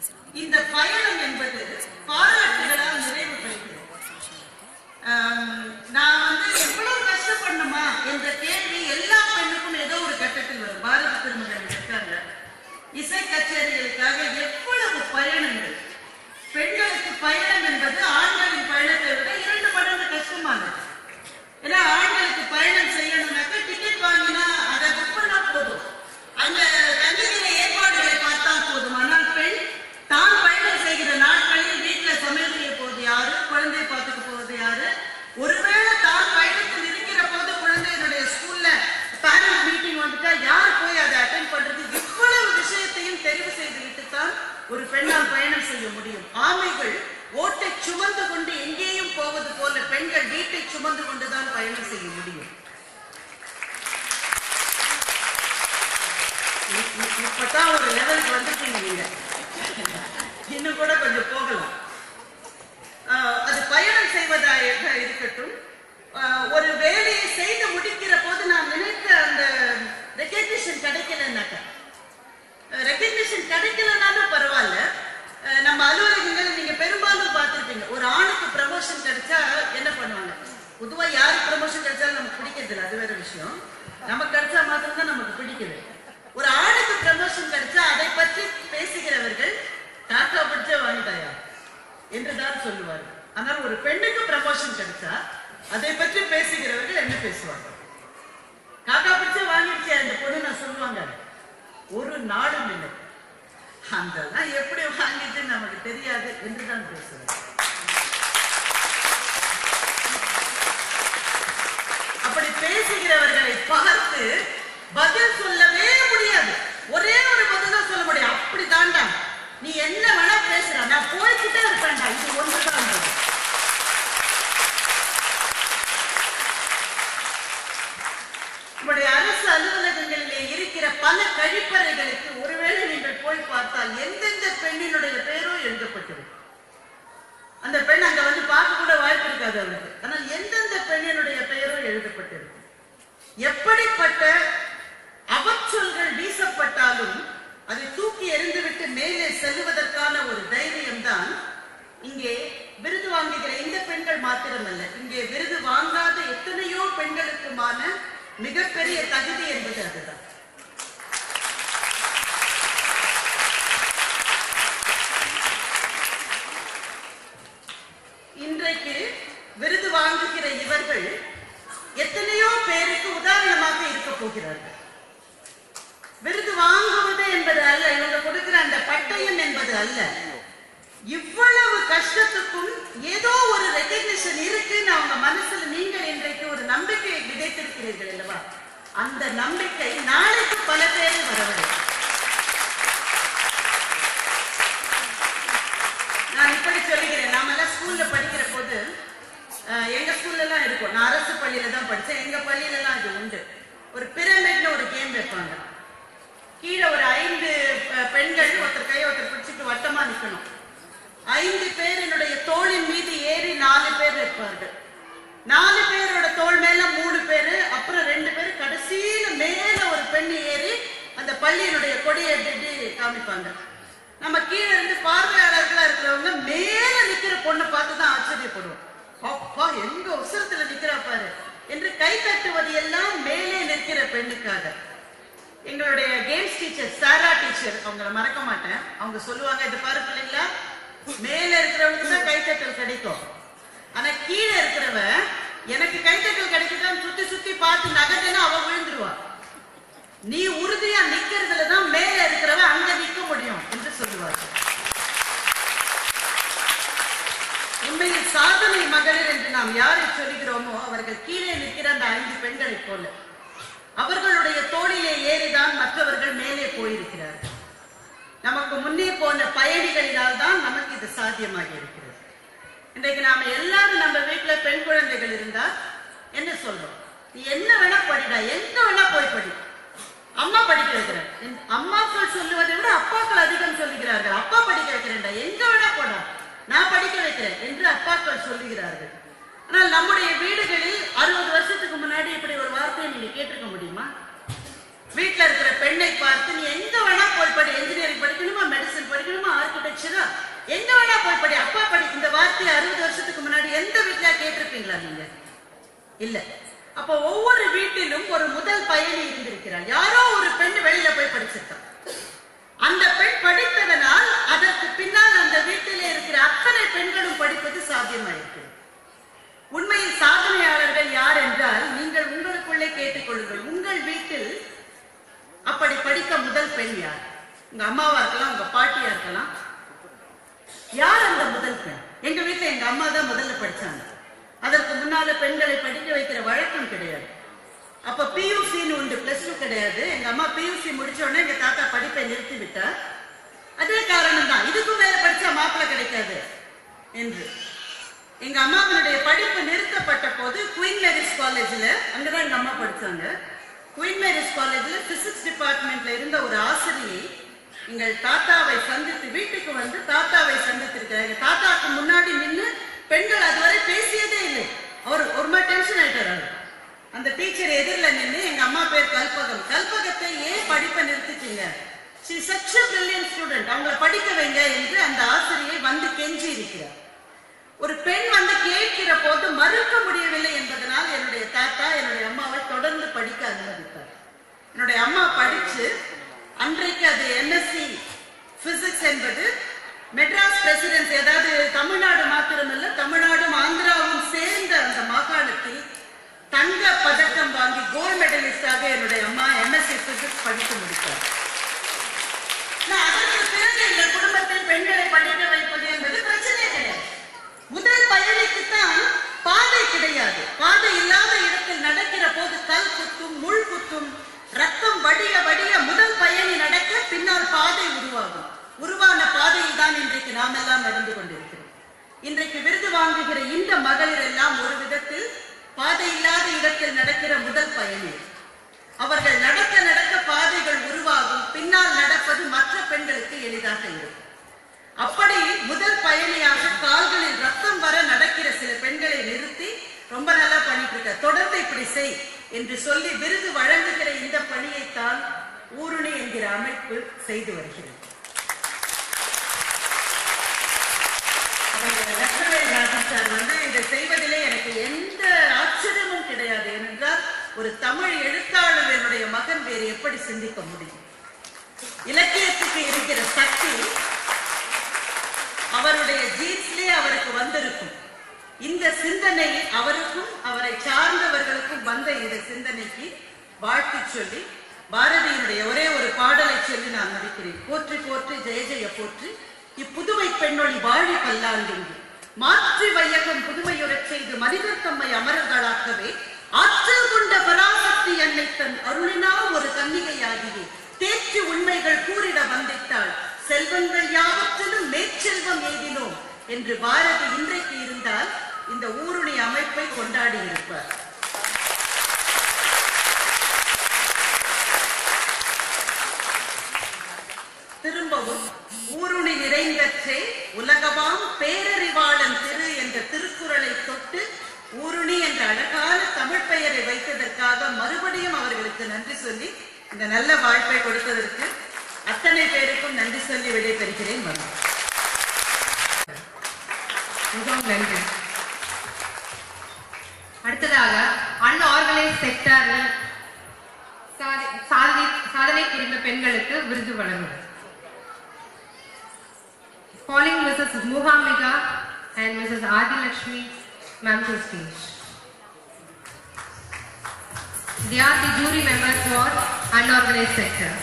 இந்த பயணம் என்பது பாராட்டுகளால் நிறைவு பெறுகிறது ஆம், நான் வந்து எவ்வளவு கஷ்டப்படணுமா என்ற கேள்வி எல்லா பெண்ணுக்கும் ஏதோ ஒரு கட்டத்தில் வரும் பாரத திருமகள் இருக்காங்க இசை கச்சேரிகளுக்காக எவ்வளவு பயணங்கள் பெண்களுக்கு பயணம் என்பது ஆண்களின் பயணத்தை விட இரண்டு மடங்கு கஷ்டமானது ஏன்னா ஆண்களுக்கு பயணம் செய்யணும்னாக்க டிக்கெட் வாங்கினா அதை புக் பண்ணா போதும் அந்த தங்குகிற ஏற்பாடுகளை பார்த்தா போதும் ஆனால் பெண் தான் பயணம் செய்கிற நாட்களில் வீட்டுல சமையல் செய்ய போவது யாரு குழந்தையை பார்த்துக்க போவது யாரு ஒருவேளை தான் பயணத்தில் இருக்கிற போது குழந்தையினுடைய ஸ்கூல்ல பேரண்ட் மீட்டிங் வந்துட்டா யார் போய் அதை அட்டென்ட் பண்றது இவ்வளவு விஷயத்தையும் தெரிவு செய்து விட்டுத்தான் ஒரு பெண்ணால் பயணம் செய்ய முடியும் ஆமைகள் ஓட்டை சுமந்து கொண்டு எங்கேயும் போவது போல பெண்கள் வீட்டை சுமந்து கொண்டுதான் பயணம் செய்ய முடியும் இ- இ- இப்பதான் ஒரு லெவலுக்கு வந்துட்டீங்க நீங்க இன்னும் கூட கொஞ்சம் போகலாம் ஆஹ் அது பயணம் செய்வதாக இருக்கட்டும் ஆஹ் ஒரு வேலையை செய்து முடிக்கிற போது நான் நினைத்த அந்த ரெக்கக்னிஷன் கிடைக்கலன்னாக்கா ரெக்கக்னிஷன் கிடைக்கலனாலும் பரவாயில்ல அஹ் நம்ம அலுவலகங்கள் நீங்க பெரும்பாலும் பார்த்திருப்பீங்க ஒரு ஆணுக்கு ப்ரமோஷன் கிடைச்சா என்ன பண்ணுவாங்க பொதுவா யாருக்கு ப்ரமோஷன் கிடைச்சாலும் நமக்கு பிடிக்கிறது இல்லை அது வேற விஷயம் நமக்கு கிடைச்சா மாத்திரம் தான் நமக்கு பிடிக்குது ஒரு ஆணுக்கு ப்ரமோஷன் கிடைச்சா அதை பற்றி பேசுகிறவர்கள் டாட்டா பிடிச்ச வாங்கிட்டாயா என்றுதான் சொல்லுவார்கள் ஆனால் ஒரு பெண்ணுக்கு ப்ரமோஷன் கிடைச்சா அதை பற்றி பேசுகிறவர்கள் என்ன பேசுவாங்க காக்கா பிடிச்ச வாங்கிடுச்சு அந்த பொண்ணு நான் சொல்லுவாங்க ஒரு நாடும் இல்லை அதெல்லாம் எப்படி வாங்கிட்டு நமக்கு தெரியாது என்றுதான் பேசுவேன் அப்படி பேசுகிறவர்களை பார்த்து பதில் சொல்லவே முடியாது ஒரே ஒரு பதில் தான் சொல்ல முடியும் அப்படி தாண்டா நீ என்ன வேணா பேசுற நான் போய்கிட்டே இருப்பேன்டா இது ஒன்றுதான் நம்முடைய அரசு அலுவலகங்களிலே இருக்கிற பல கழிப்பறைகளுக்கு ஒருவேளை நீங்கள் போய் பார்த்தால் எந்தெந்த பெண்ணினுடைய பேரோ எழுதப்பட்டிருக்கும் அந்த பெண் அங்க வந்து பார்க்க கூட வாய்ப்பு இருக்காது அவருக்கு ஆனால் எந்தெந்த பெண்ணினுடைய பெயரோ எழுதப்பட்டிருக்கும் எப்படிப்பட்ட அவச்சொல்கள் வீசப்பட்டாலும் அதை தூக்கி எறிந்துவிட்டு மேலே செல்லுவதற்கான ஒரு தைரியம் தான் இங்கே விருது வாங்குகிற இந்த பெண்கள் மாத்திரமல்ல இங்கே விருது வாங்காத எத்தனையோ பெண்களுக்குமான மிகப்பெரிய தகுதி என்பது அதுதான் இன்றைக்கு விருது வாங்குகிற இவர்கள் எத்தனையோ பேருக்கு உதாரணமாக இருக்க போகிறார்கள் விருது வாங்குவது என்பது அல்ல இவங்க கொடுக்கிற அந்த பட்டயம் என்பது அல்ல இவ்வளவு கஷ்டத்துக்கும் ஏதோ ஒரு ரெகக்னிஷன் இருக்குன்னு அவங்க மனசுல நீங்கள் இன்றைக்கு ஒரு நம்பிக்கையை விதைத்திருக்கிறீர்கள் அல்லவா அந்த நம்பிக்கை நாளைக்கு பல பேரை வரவழைக்கும் நான் இப்படி சொல்லுகிறேன் நாமெல்லாம் ஸ்கூல்ல படிக்கிற போது அஹ், எங்க ஸ்கூல்ல எல்லாம் இருக்கும் நான் அரசு பள்ளியில தான் படிச்சேன் எங்க பள்ளியில எல்லாம் இது உண்டு ஒரு பிரமிட்னு ஒரு கேம் வைப்பாங்க கீழே ஒரு ஐந்து அஹ், பெண்கள் ஒருத்தர் கையை ஒருத்தர் பிடிச்சிட்டு வட்டமா நிக்கணும் ஐந்து பேரினுடைய தோளின் மீது ஏறி நாலு பேர் இருப்பார்கள் நாலு பேரோட தோள் மேல மூணு பேரு அப்புறம் ரெண்டு பேர் கடைசியில மேல ஒரு பெண் ஏறி அந்த பள்ளியினுடைய கொடியை எடுத்து காமிப்பாங்க நம்ம கீழே இருந்து பார்வையாளர்களா இருக்கிறவங்க மேல நிக்கிற பொண்ணை பார்த்து தான் ஆச்சரியப்படுவோம் அப்பா எங்க உசரத்துல நிக்கிறா பாரு என்று கை தட்டுவது எல்லாம் மேலே நிற்கிற பெண்ணுக்காக எங்களுடைய கேம்ஸ் டீச்சர் சாரா டீச்சர் அவங்கள மறக்க மாட்டேன் அவங்க சொல்லுவாங்க இது பாரு பிள்ளைங்களா மேல இருக்கிறவங்களுக்கு தான் கைத்தட்டல் கிடைக்கும் ஆனா கீழே இருக்கிறவ எனக்கு கைத்தட்டல் கிடைக்குதான்னு சுத்தி சுத்தி பார்த்து நகர்ந்தேன்னா அவ விழுந்துருவா நீ உறுதியா நிக்கிறதுல தான் மேல இருக்கிறவ அங்க நிக்க முடியும் என்று சொல்லுவாங்க உண்மையில் சாதனை மகளிர் என்று நாம் யாரை சொல்லுகிறோமோ அவர்கள் கீழே நிற்கிற அந்த ஐந்து பெண்களைப் போல அவர்களுடைய தோளிலே ஏறிதான் மற்றவர்கள் மேலே போயிருக்கிறார்கள் நமக்கு முன்னே போன பயணிகளினால் தான் நமக்கு இது சாத்தியமாகி இருக்கிறது இன்றைக்கு நாம எல்லாரும் நம்ம வீட்டுல பெண் குழந்தைகள் இருந்தா என்ன சொல்றோம் நீ என்ன வேணா படிடா எங்க வேணா போய் படி அம்மா படிக்க வைக்கிறேன் என் அம்மாக்கள் சொல்லுவதை விட அப்பாக்கள் அதிகம் சொல்லுகிறார்கள் அப்பா படிக்க வைக்கிறேன்டா எங்க வேணா போடா நான் படிக்க வைக்கிறேன் என்று அப்பாக்கள் சொல்லுகிறார்கள் ஆனால் நம்முடைய வீடுகளில் அறுபது வருஷத்துக்கு முன்னாடி இப்படி ஒரு வார்த்தையை நீங்க கேட்டிருக்க முடியுமா வீட்டுல இருக்கிற பெண்ணை பார்த்து நீ எங்க வேணா போய் படி இன்ஜினியரிங் படிக்கணுமா மெடிசன் படிக்கணுமா ஆர்கிடெக்சர் ஆயிரத்தி அறுபது வருஷத்துக்கு முன்னாடி எந்த வீட்ல கேட்டிருப்பீங்களா நீங்க இல்ல அப்ப ஒவ்வொரு வீட்டிலும் ஒரு முதல் பயணி இருந்திருக்கிறார் யாரோ ஒரு பெண் வெளியில போய் படிச்சிருக்கான் அந்த பெண் படித்ததனால் அதற்கு பின்னால் அந்த வீட்டிலே இருக்கிற அத்தனை பெண்களும் படிப்பது சாத்தியமாயிருக்கு உண்மையில் சாதனையாளர்கள் யார் என்றால் நீங்கள் உங்களுக்குள்ளே கேட்டுக்கொள்ளுங்கள் உங்கள் வீட்டில் அப்படி படித்த முதல் பெண் யார் உங்க அம்மாவா இருக்கலாம் உங்க பாட்டியா இருக்கலாம் யார் அந்த முதல் பெண் எங்க வீட்டுல எங்க அம்மா தான் முதல்ல படிச்சாங்க அதற்கு முன்னால பெண்களை படிக்க வைக்கிற வழக்கம் கிடையாது அப்ப பியூசின்னு உண்டு பிளஸ் டூ கிடையாது எங்க அம்மா பியூசி முடிச்ச உடனே எங்க தாத்தா படிப்பை நிறுத்தி விட்டார் அதே காரணம் தான் இதுக்கும் மேல படிச்சா மாப்பிள்ளை கிடைக்காது என்று எங்க அம்மாவினுடைய படிப்பு நிறுத்தப்பட்ட போது குயின் மேரிஸ் காலேஜ்ல அங்கதான் எங்க அம்மா படிச்சாங்க குயின் மேரிஸ் காலேஜ்ல பிசிக்ஸ் டிபார்ட்மெண்ட்ல இருந்த ஒரு ஆசிரியை எங்கள் தாத்தாவை சந்தித்து வீட்டுக்கு வந்து தாத்தாவை சந்தித்திருக்கிறார் எங்க தாத்தாவுக்கு முன்னாடி நின்று பெண்கள் அதுவரை பேசியதே இல்லை அவர் ஒரு மாதிரி டென்ஷன் ஆயிட்டார் அவர் அந்த டீச்சர் எதிரில் நின்று எங்க அம்மா பேர் கல்பகம் கல்பகத்தை ஏன் படிப்பை நிறுத்திட்டீங்க ஷி சச் பிரில்லியன் ஸ்டூடெண்ட் அவங்கள படிக்க வைங்க என்று அந்த ஆசிரியை வந்து கெஞ்சி இருக்கிறார் ஒரு பெண் வந்து கேட்கிற போது மறுக்க முடியவில்லை என்பதனால் என்னுடைய தாத்தா என்னுடைய அம்மாவை தொடர்ந்து படிக்க அனுமதித்தார் என்னுடைய அம்மா படிச்சு அன்றைக்கு அது எம்எஸ்சி பிசிக்ஸ் என்பது மெட்ராஸ் பிரசிடென்சி அதாவது தமிழ்நாடு மாத்திரமல்ல தமிழ்நாடும் ஆந்திராவும் சேர்ந்த அந்த மாகாணத்தில் தங்க பதக்கம் வாங்கி கோல்ட் மெடலிஸ்டாக என்னுடைய அம்மா எம்எஸ்சி பிசிக்ஸ் படித்து முடித்தார் நான் அதற்கு பிறகு இந்த குடும்பத்தில் பெண்களை படிக்க வைப்பது என்பது பிரச்சனை கிடையாது முதல் பயணிக்குத்தான் பாதை கிடையாது பாதை இல்லாத இடத்தில் நடக்கிற போது கல் குத்தும் முள் குத்தும் ரத்தம் வடிய வடிய முதல் பயணி நடக்க பின்னால் பாதை உருவாகும் உருவான பாதையில் தான் இன்றைக்கு நாம் எல்லாம் நடந்து கொண்டிருக்கிறோம் இன்றைக்கு விருது வாங்குகிற இந்த மகளிர் எல்லாம் ஒரு விதத்தில் பாதை இல்லாத இடத்தில் நடக்கிற முதல் பயணி அவர்கள் நடக்க நடக்க பாதைகள் உருவாகும் பின்னால் நடப்பது மற்ற பெண்களுக்கு எளிதாக இருக்கும் அப்படி முதல் பயணியாக கால்களில் ரத்தம் வர நடக்கிற சில பெண்களை நிறுத்தி ரொம்ப நல்லா பண்ணிட்டு இருக்க தொடர்ந்து இப்படி செய் என்று சொல்லி விருது வழங்குகிற இந்த பணியைத்தான் ஊருணி என்கிற அமைப்பு செய்து வருகிறது அவர்கள் லட்சுமி ராஜன் சார் வந்து இதை செய்வதிலே எனக்கு எந்த ஆச்சரியமும் கிடையாது ஏனென்றால் ஒரு தமிழ் எழுத்தாளர் என்னுடைய மகன் வேறு எப்படி சிந்திக்க முடியும் இலக்கியத்துக்கு இருக்கிற சக்தி அவருடைய ஜீன்ஸ்லே அவருக்கு வந்திருக்கும் இந்த சிந்தனை அவருக்கும் அவரை சார்ந்தவர்களுக்கும் வந்த இந்த சிந்தனைக்கு வாழ்த்து சொல்லி பாரதியினுடைய ஒரே ஒரு பாடலை சொல்லி நான் முடிக்கிறேன் போற்றி போற்றி ஜெய ஜெய போற்றி இப்புதுமை பெண்ணொழி வாழி பல்லாண்டிங்கு மாற்றி வையகம் புதுமையுறச் செய்து மனிதர் தம்மை அமரர்களாக்கவே ஆற்றல் கொண்ட பராசக்தி என்னை தன் அருளினால் ஒரு கன்னிகையாகியே தேற்றி உண்மைகள் கூறிட வந்திட்டாள் செல்வங்கள் யாவற்றிலும் மேற்செல்வம் எய்தினோம் என்று பாரதி இன்றைக்கு இருந்தால் இந்த ஊருணி அமைப்பை கொண்டாடி இருப்பார் திரும்பவும் ஊருணி நிறைந்தற்றே உலகமாம் பேரறிவாளன் திரு என்ற திருக்குறளை தொட்டு ஊருணி என்ற அழகான தமிழ் பெயரை வைத்ததற்காக மறுபடியும் அவர்களுக்கு நன்றி சொல்லி இந்த நல்ல வாய்ப்பை கொடுத்ததற்கு அத்தனை பேருக்கும் நன்றி சொல்லி விடைபெறுகிறேன் வணக்கம் மிகவும் நன்றி அடுத்ததாக அன்ஆர்கனைஸ் செக்டரில் சாதனை சாதனை புரிந்த பெண்களுக்கு விருது வழங்கும் Calling Mrs. Muhamika and Mrs. Adi Lakshmi, ma'am to stage. They are the jury members for unorganized sector.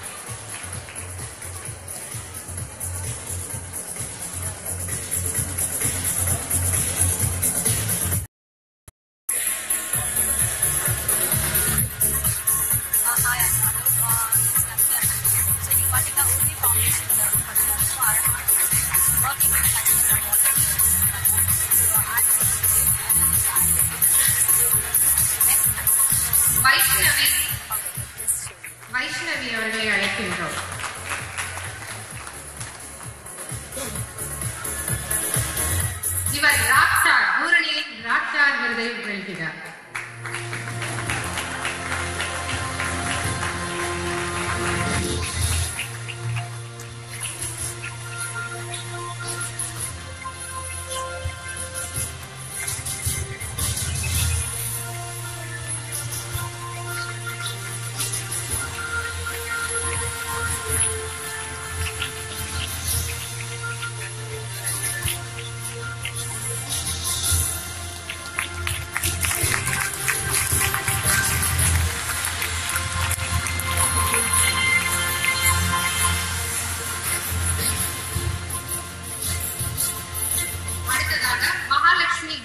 Vaishnavi Vaishnavi அவர்களை அழைக்கின்றோம் இவர் ராக்டார் பூரணியின் ராக்டார் விருதை வெல்கிறார்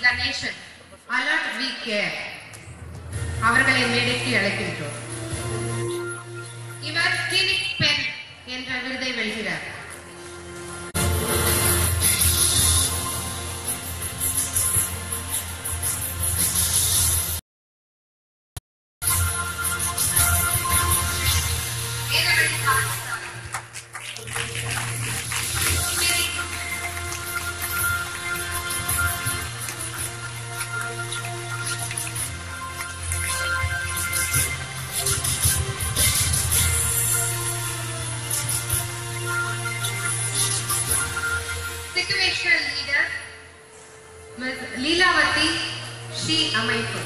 கணேசன் அலர்ட் வி கேர் அவர்களை மேடைக்கு அழைக்கின்றோம் இவர் கிளினிக் பென் என்ற விருதை வெல்கிறார் Situational leader, Ms. Leelavati She அமைப்பு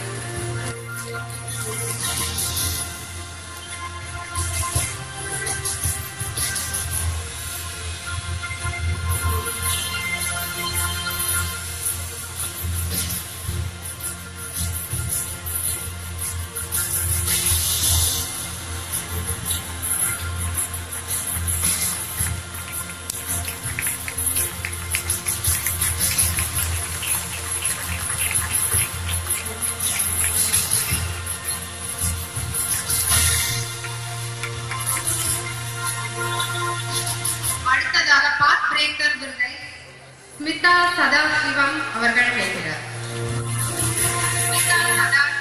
அடுத்ததாக பாத் பிரேக்கர் விருதை ஸ்மிதா சதாசிவம் அவர்கள் வெல்கிறார் Smitha Sadasivam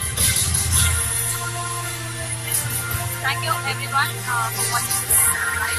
Thank you everyone uh, for watching this.